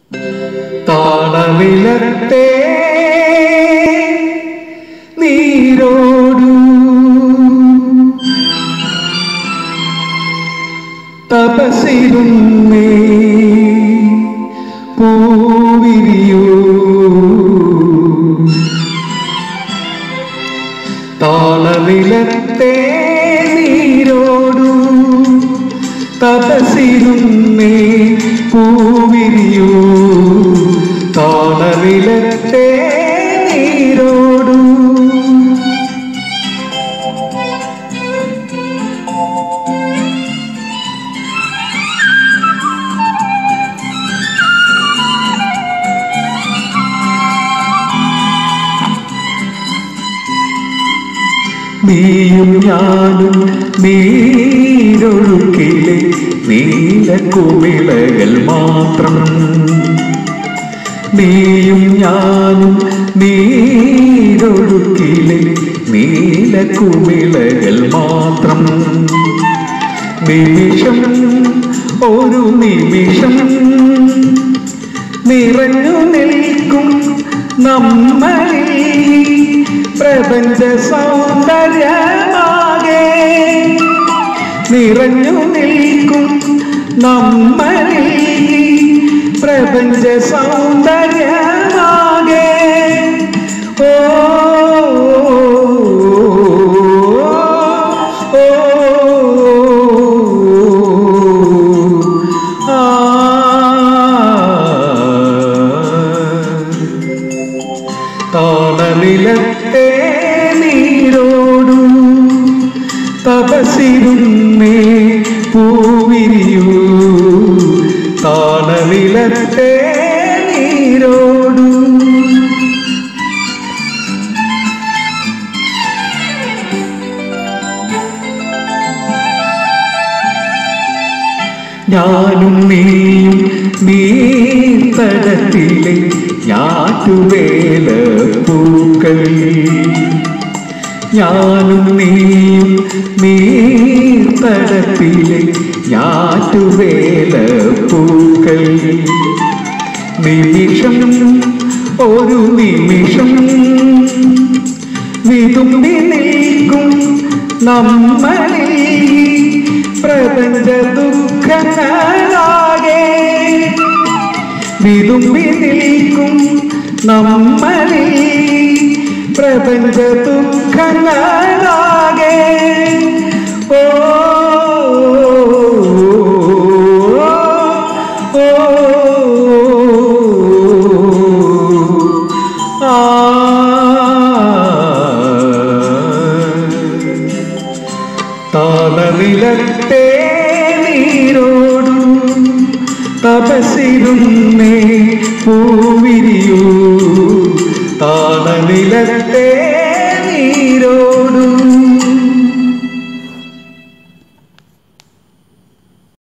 താളവിലത്തെ നീരോടു തപസിരുന്നേ പൂവിരിയൂ താളവിലത്തെ നീരോടു തപസിരുന്നേ പൂവിരിയൂ താളവിലത്തെ നീരോടു നീയും ഞാനും നീരൊഴുക്കിലെ നീലക്കുമിളകൾ മാത്രം നീയും ഞാനും നീരൊഴുക്കിലെ നീലക്കുമിളകൾ മാത്രം നിമിഷം ഒരു നിമിഷം നിറഞ്ഞു നിൽക്കും നമ്മളിൽ പ്രപഞ്ച സൗന്ദര്യമാകെ നിറഞ്ഞു നിൽക്കും നമ്മളിൽ പ്രപഞ്ച സൗന്ദര്യമാകെ ഓ ഓ, ആ താളനിലത്തെ നീരോടു തപസിരുന്നേ പൂവിരിയൂ താളനിലത്തെ നീരോടു ഞാനും നീയും നീർത്തടത്തിലെ ഞാറ്റുവേല പൂക്കൾ ഞാനും നീയും നീർത്തടത്തിലെ ഞാറ്റുവേല പൂക്കൾ നിമിഷം ഒരു നിമിഷം വിതുമ്പി നിൽക്കും നമ്മളിൽ പ്രപഞ്ച ദുഃഖങ്ങളാകെ വിതുമ്പി നിൽക്കും നമ്മളിൽ പ്രപഞ്ച ദുഃഖങ്ങളാകെ ഓ ഓ, ആ താളനിലത്തെ നീരോടു തപസിരുന്നേ പൂവിരിയൂ താളനിലത്തെ നീരോടു